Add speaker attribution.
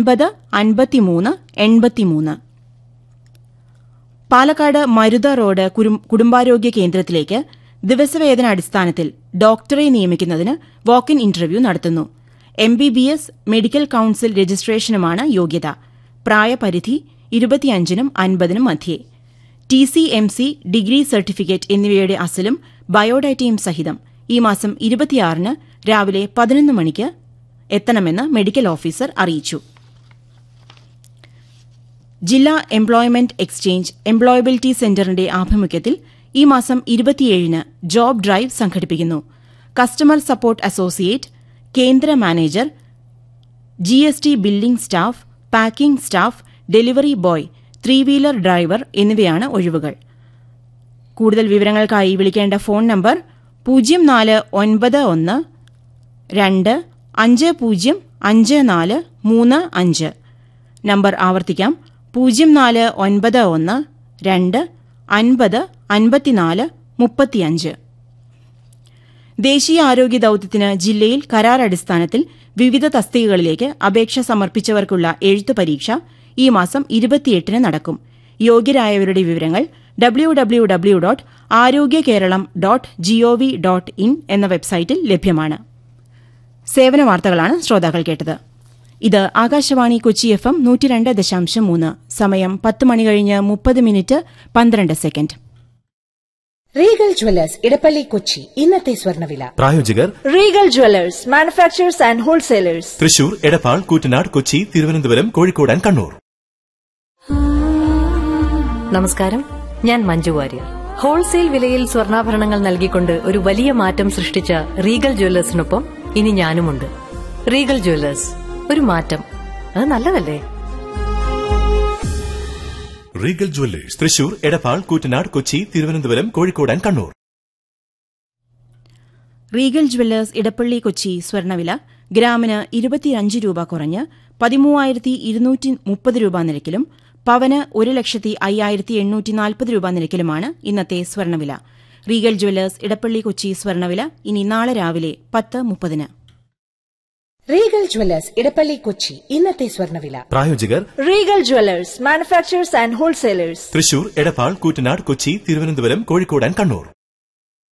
Speaker 1: അൻപത് അൻപത്തിമൂന്ന് എൺപത്തിമൂന്ന് പാലക്കാട് മരുത റോഡ് കുരും- കുടുംബാരോഗ്യ കേന്ദ്രത്തിലേക്ക് ദിവസവേതന അടിസ്ഥാനത്തിൽ ഡോക്ടറെ നിയമിക്കുന്നതിന് വാക്ക് ഇൻ ഇന്റർവ്യൂ നടത്തുന്നു M B B S medical council രജിസ്ട്രേഷനുമാണ് യോഗ്യത പ്രായപരിധി ഇരുപത്തിയഞ്ചിനും അൻപതിനും മധ്യേ T C M C degree certificate എന്നിവയുടെ അസലും ബയോഡാറ്റയും സഹിതം ഈ മാസം ഇരുപത്തിയാറിന് രാവിലെ പതിനൊന്ന് മണിക്ക് എത്തണമെന്ന് മെഡിക്കൽ ഓഫീസർ അറിയിച്ചു ജില്ലാ എംപ്ലോയ്മെന്റ് എക്സ്ചേഞ്ച് എംപ്ലോയബിലിറ്റി സെന്ററിന്റെ ആഭിമുഖ്യത്തിൽ ഈ മാസം ഇരുപത്തിയേഴിന് ജോബ് ഡ്രൈവ് സംഘടിപ്പിക്കുന്നു കസ്റ്റമർ സപ്പോർട്ട് അസോസിയേറ്റ് കേന്ദ്ര manager G S T billing staff packing staff delivery boy three wheeler driver എന്നിവയാണ് ഒഴിവുകൾ കൂടുതൽ വിവരങ്ങൾക്കായി വിളിക്കേണ്ട ഫോൺ നമ്പർ പൂജ്യം നാല് ഒൻപത് ഒന്ന് രണ്ട് അഞ്ച് പൂജ്യം അഞ്ച് നാല് മൂന്ന് അഞ്ച് നമ്പർ ആവർത്തിക്കാം പൂജ്യം നാല് ഒൻപത് ഒന്ന് രണ്ട് അൻപത് അൻപത്തിനാല് മുപ്പത്തിയഞ്ച് ദേശീയ ആരോഗ്യ ദൌത്യത്തിന് ജില്ലയിൽ കരാർ അടിസ്ഥാനത്തിൽ വിവിധ തസ്തികകളിലേക്ക് അപേക്ഷ സമർപ്പിച്ചവർക്കുള്ള എഴുത്തു പരീക്ഷ ഈ മാസം ഇരുപത്തിയെട്ടിന് നടക്കും യോഗ്യരായവരുടെ വിവരങ്ങൾ W W W dot Arogya Keralam dot G O V dot in എന്ന വെബ്സൈറ്റിൽ ലഭ്യമാണ് സേവന വാർത്തകളാണ് ശ്രോതാക്കൾ കേട്ടത് ഇത് ആകാശവാണി കൊച്ചി എഫ് എം നൂറ്റിരണ്ട് ദശാംശം മൂന്ന് സമയം പത്ത് മണി കഴിഞ്ഞ് മുപ്പത് മിനിറ്റ് പന്ത്രണ്ട് second
Speaker 2: regal jewellers Edappally Kochi ഇന്നത്തെ സ്വർണ്ണവില
Speaker 3: പ്രായോജകർ
Speaker 4: Regal Jewelers, manufacturers and wholesalers.
Speaker 3: Thrissur Edappal Koottanad Kochi Thiruvananthapuram Kozhikode and Kannur
Speaker 5: നമസ്കാരം ഞാൻ മഞ്ജു വാര്യർ ഹോൾസെയിൽ വിലയിൽ സ്വർണ്ണാഭരണങ്ങൾ നൽകിക്കൊണ്ട് ഒരു വലിയ മാറ്റം സൃഷ്ടിച്ച റീഗൽ ജ്വല്ലേഴ്സിനൊപ്പം ഇനി ഞാനുമുണ്ട് റീഗൽ ജ്വല്ലേഴ്സ് ഒരു മാറ്റം അത് നല്ലതല്ലേ
Speaker 3: regal jewellers Thrissur Edappal Koottanad Kochi Thiruvananthapuram Kozhikode and Kannur
Speaker 1: regal jewellers Edappally Kochi സ്വർണ്ണവില ഗ്രാമിന് ഇരുപത്തിയഞ്ച് രൂപ കുറഞ്ഞ് പതിമൂവായിരത്തി ഇരുന്നൂറ്റി മുപ്പത് രൂപ നിരക്കിലും പവന് ഒരു ലക്ഷത്തി അയ്യായിരത്തി എണ്ണൂറ്റി നാൽപ്പത് രൂപ നിരക്കിലുമാണ് ഇന്നത്തെ സ്വർണ്ണവില റീഗൽ ജ്വല്ലേഴ്സ് ഇടപ്പള്ളി കൊച്ചി സ്വർണ്ണവില ഇനി നാളെ രാവിലെ പത്ത് മുപ്പതിന്
Speaker 2: റീഗൽ ജ്വല്ലേഴ്സ് ഇടപ്പള്ളി കൊച്ചി ഇന്നത്തെ സ്വർണ്ണവില
Speaker 3: പ്രായോജകർ
Speaker 4: Regal Jewelers, manufacturers and wholesalers.
Speaker 3: Thrissur Edappal Koottanad Kochi Thiruvananthapuram Kozhikode and Kannur